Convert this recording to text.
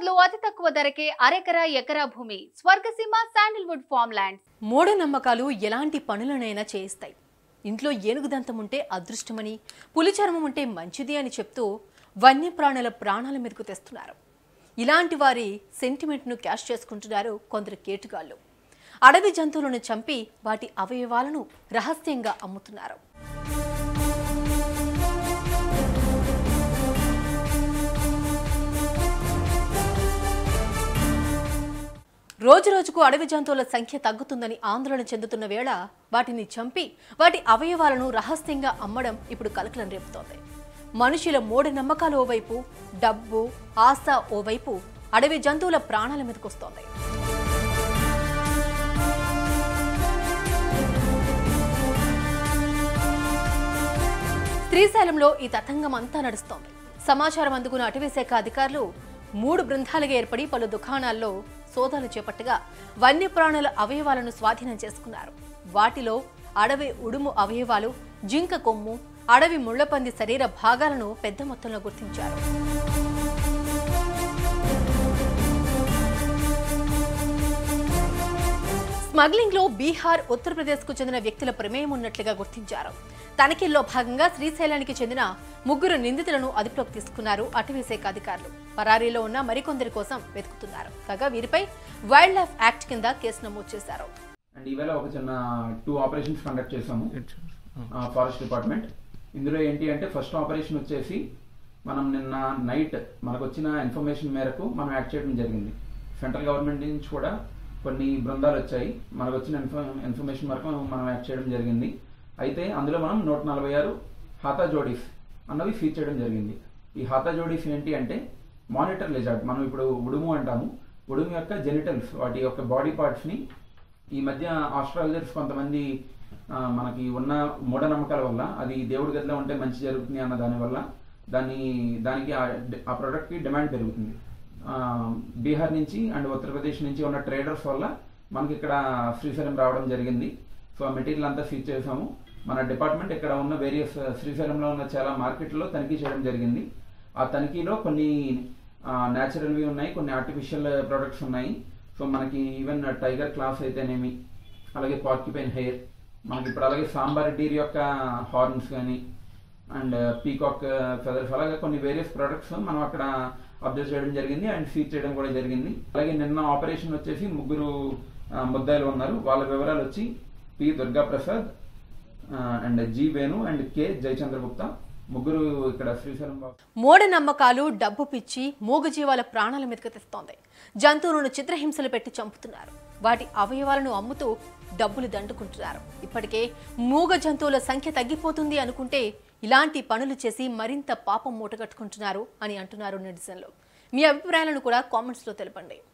హైదరాబాద్ లో అతి తక్కువ ధరకే అరెకరా ఎకరా భూమి స్వర్గసీమ శాండిల్వుడ్ ఫామ్ ల్యాండ్స్ మూఢనమ్మకాలు ఎలాంటి పనులనైనా చేయిస్తాయి ఇంట్లో ఏనుగు దంతం ఉంటే అదృష్టమని పులి చర్మం ఉంటే మంచిది అని చెప్తూ వన్యప్రాణుల ప్రాణాల మీదకు తెస్తున్నారు ఇలాంటి వారి సెంటిమెంట్ను క్యాష్ చేసుకుంటున్నారు కొందరు కేటుగాళ్ళు అడవి జంతువులను చంపి వాటి అవయవాలను రహస్యంగా అమ్ముతున్నారు రోజు రోజుకు అడవి జంతువుల సంఖ్య తగ్గుతుందని ఆందోళన చెందుతున్న వేళ వాటిని చంపి వాటి అవయవాలను రహస్యంగా అమ్మడం ఇప్పుడు కలకలం రేపుతోంది మనుషుల మూఢనమ్మకాలు ఓవైపు డబ్బు ఆశ ఓవైపు అడవి జంతువుల ప్రాణాల మీదకొస్తోంది శ్రీశైలంలో ఈ తతంగం అంతా నడుస్తోంది సమాచారం అందుకున్న అటవీశాఖ అధికారులు మూడు బృందాలుగా ఏర్పడి పలు దుకాణాల్లో సోదాలు చేపట్టగా వన్యప్రాణుల అవయవాలను స్వాధీనం చేసుకున్నారు వాటిలో అడవి ఉడుము అవయవాలు జింక కొమ్ము అడవి ముళ్లపంది శరీర భాగాలను పెద్ద మొత్తంలో గుర్తించారు స్మగ్లింగ్ లో బీహార్ ఉత్తరప్రదేశ్ కు చెందిన వ్యక్తుల ప్రమేయం ఉన్నట్లుగా గుర్తించారు తనిఖీల్లో భాగంగా శ్రీశైలానికి చెందిన ముగ్గురు నిందితులను అదుపులోకి తీసుకున్నారు అటవీ శాఖ అధికారులు పరారీలో ఉన్న మరికొందరి కోసం వెతుకుతున్నారు కాగా వీరిపై వైల్డ్ లైఫ్ యాక్ట్ కింద కేసు నమోదు చేశారు అండ్ ఈవేళ ఒక చిన్న టూ ఆపరేషన్స్ కండక్ట్ చేసాము ఫారెస్ట్ డిపార్ట్మెంట్ ఇందులో ఏంటి అంటే ఫస్ట్ ఆపరేషన్ వచ్చేసి మనం నిన్న నైట్ మనకు వచ్చిన ఇన్ఫర్మేషన్ మేరకు మనం యాక్ట్ చేయడం జరిగింది సెంట్రల్ గవర్నమెంట్ నుంచి కూడా కొన్ని బృందాలు వచ్చాయి మనకు వచ్చిన ఇన్ఫర్మేషన్ మేరకు మనం యాక్ట్ చేయడం జరిగింది అయితే అందులో మనం నూట నలభై ఆరు హాతా జోడీస్ అన్నవి ఫీచ్ చేయడం జరిగింది ఈ హాతా జోడీస్ ఏంటి అంటే మానిటర్ లెజార్డ్ మనం ఇప్పుడు ఉడుము అంటాము ఉడుము యొక్క జెనిటల్స్ వాటి యొక్క బాడీ పార్ట్స్ని ఈ మధ్య ఆస్ట్రాలజర్స్ కొంతమంది ఆ, మనకి ఉన్న మూఢనమ్మకాల వల్ల అది దేవుడి గదిలో ఉంటే మంచి జరుగుతుంది అన్న దాని వల్ల దాన్ని దానికి ఆ- ఆ product కి డిమాండ్ పెరుగుతుంది ఆ, బీహార్ నుంచి అండ్ ఉత్తరప్రదేశ్ నుంచి ఉన్న ట్రేడర్స్ వల్ల మనకి ఇక్కడ శ్రీశైలం రావడం జరిగింది సో ఆ మెటీరియల్ అంతా ఫీచ్ చేసాము మన డిపార్ట్మెంట్ ఇక్కడ ఉన్న వేరియస్ శ్రీశైలంలో ఉన్న చాలా మార్కెట్లో తనిఖీ చేయడం జరిగింది ఆ తనిఖీలో కొన్ని న్యాచురల్వి ఉన్నాయి కొన్ని ఆర్టిఫిషియల్ ప్రొడక్ట్స్ ఉన్నాయి సో మనకి ఈవెన్ టైగర్ క్లాస్ అయితేనేమి అలాగే పార్కిపైన్ హెయిర్ మనకి ఇప్పుడు అలాగే సాంబార్ డీర్ యొక్క హార్న్స్ కానీ అండ్ పీకాక్ ఫెదర్స్ అలాగే కొన్ని వేరియస్ ప్రొడక్ట్స్ మనం అక్కడ అబ్జర్వ్ చేయడం జరిగింది అండ్ ఫీచ్ చేయడం కూడా జరిగింది అలాగే నిన్న ఆపరేషన్ వచ్చేసి ముగ్గురు ఆ, ముద్దాయిలు ఉన్నారు వాళ్ళ వివరాలు వచ్చి P Durga Prasad and G Venu and K Jayachandragupta ముగ్గురు ఇక్కడ శ్రీశైలం బాబు మూఢనమ్మకాలు డబ్బు పిచ్చి మూగజీవాల ప్రాణాల మీదకు తెస్తోంది జంతువులను చిత్రహింసలు పెట్టి చంపుతున్నారు వాటి అవయవాలను అమ్ముతూ డబ్బులు దండుకుంటున్నారు ఇప్పటికే మూగ జంతువుల సంఖ్య తగ్గిపోతుంది అనుకుంటే ఇలాంటి పనులు చేసి మరింత పాపం మూటగట్టుకుంటున్నారు అని అంటున్నారు నెటిజన్లు మీ అభిప్రాయాలను కూడా కామెంట్స్లో తెలపండి